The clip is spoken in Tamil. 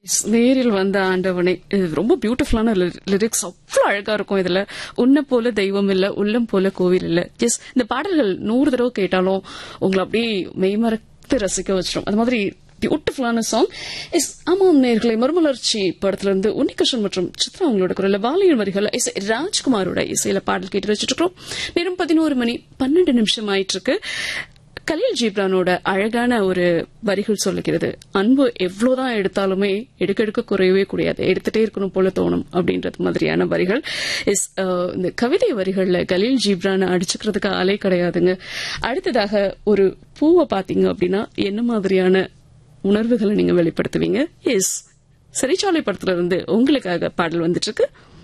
நேரில் வந்த ஆண்டவனே இது ரொம்ப பியூட்டிஃபுல்லான லிரிக்ஸ் அவ்வளவு அழகா இருக்கும் இதுல உன்னை போல தெய்வம் இல்ல உள்ளம் போல கோவில் இல்ல ஜஸ்ட் இந்த பாடல்கள் நூறு தடவை கேட்டாலும் உங்களை அப்படியே மெய்மறத்து ரசிக்க வச்சிடும் அது மாதிரி பியூட்டிஃபுல்லான சாங் எஸ் ஆமாம் நேர்களை மறுமலர்ச்சி படத்துல இருந்து உன்னிகிருஷ்ணன் மற்றும் சித்ரா அவங்களோட குரல்ல வாலியன் வரிகள் இசை ராஜ்குமாரோட இசையில பாடல் கேட்டு வச்சுட்டு இருக்கோம் நேரம் பதினோரு மணி பன்னெண்டு நிமிஷம் ஆயிட்டு இருக்கு கலீல் ஜீப்ரானோட அழகான ஒரு வரிகள் சொல்லுகிறது அன்பு எவ்வளவுதான் எடுத்தாலுமே எடுக்க எடுக்க குறையவே கூடாது எடுத்துட்டே இருக்கணும் போல தோணும் அப்படின்றது மாதிரியான வரிகள் இஸ் இந்த கவிதை வரிகள்ல கலீல் ஜீப்ரான அடிச்சுக்கிறதுக்கு ஆளே கிடையாதுங்க அடுத்ததாக ஒரு பூவை பாத்தீங்க அப்படின்னா என்ன மாதிரியான உணர்வுகளை நீங்க வெளிப்படுத்துவீங்க எஸ் சிறைச்சாலை படத்துல இருந்து உங்களுக்காக பாடல் வந்துட்டு இருக்கு